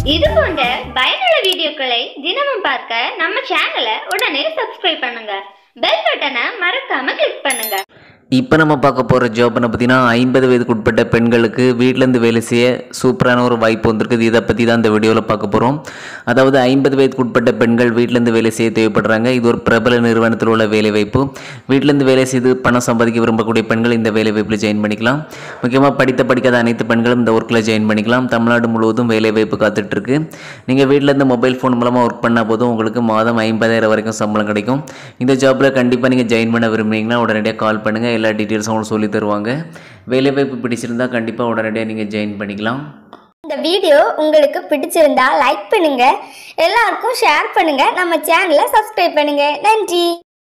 இது போன்ற பயனுள்ள வீடியோக்களை தினமும் பார்க்க நம்ம சேனலை உடனே சப்ஸ்கிரைப் பண்ணுங்க பெல் பட்டனை மறக்காம கிளிக் பண்ணுங்க இப்போ நம்ம பார்க்க போகிற ஜாப்னு பார்த்தீங்கன்னா ஐம்பது வயதுக்கு உட்பட்ட பெண்களுக்கு வீட்டிலேருந்து வேலை செய்ய சூப்பரான ஒரு வாய்ப்பு வந்திருக்குது இதை பற்றி தான் இந்த வீடியோவில் பார்க்க போகிறோம் அதாவது ஐம்பது வயதுக்கு உட்பட்ட பெண்கள் வீட்டிலேருந்து வேலை செய்ய தேவைப்படுறாங்க இது ஒரு பிரபல நிறுவனத்தில் உள்ள வேலை வாய்ப்பு வீட்டிலேருந்து வேலை செய்து பணம் சம்பாதிக்க விரும்பக்கூடிய பெண்கள் இந்த வேலை வாய்ப்பில் ஜாயின் பண்ணிக்கலாம் முக்கியமாக படித்த படிக்காத அனைத்து பெண்களும் இந்த ஒர்க்கில் ஜாயின் பண்ணிக்கலாம் தமிழ்நாடு முழுவதும் வேலை வாய்ப்பு காத்துட்ருக்கு நீங்கள் வீட்டிலேருந்து மொபைல் ஃபோன் மூலமாக ஒர்க் பண்ணால் போதும் உங்களுக்கு மாதம் ஐம்பதாயிரம் வரைக்கும் சம்பளம் கிடைக்கும் இந்த ஜாப்பில் கண்டிப்பாக நீங்கள் ஜாயின் பண்ண விரும்புறீங்கன்னா உடனடியாக கால் பண்ணுங்கள் எல்லா டீட்டெயில்ஸும் உங்களுக்கு சொல்லி தருவாங்க வேலைவாய்ப்பு பிடிச்சிருந்தா கண்டிப்பாக உடனடியாக நீங்கள் ஜாயின் பண்ணிக்கலாம் இந்த வீடியோ உங்களுக்கு பிடிச்சிருந்தா லைக் பண்ணுங்க எல்லாருக்கும் ஷேர் பண்ணுங்க நம்ம சேனலை சப்ஸ்கிரைப் பண்ணுங்க நன்றி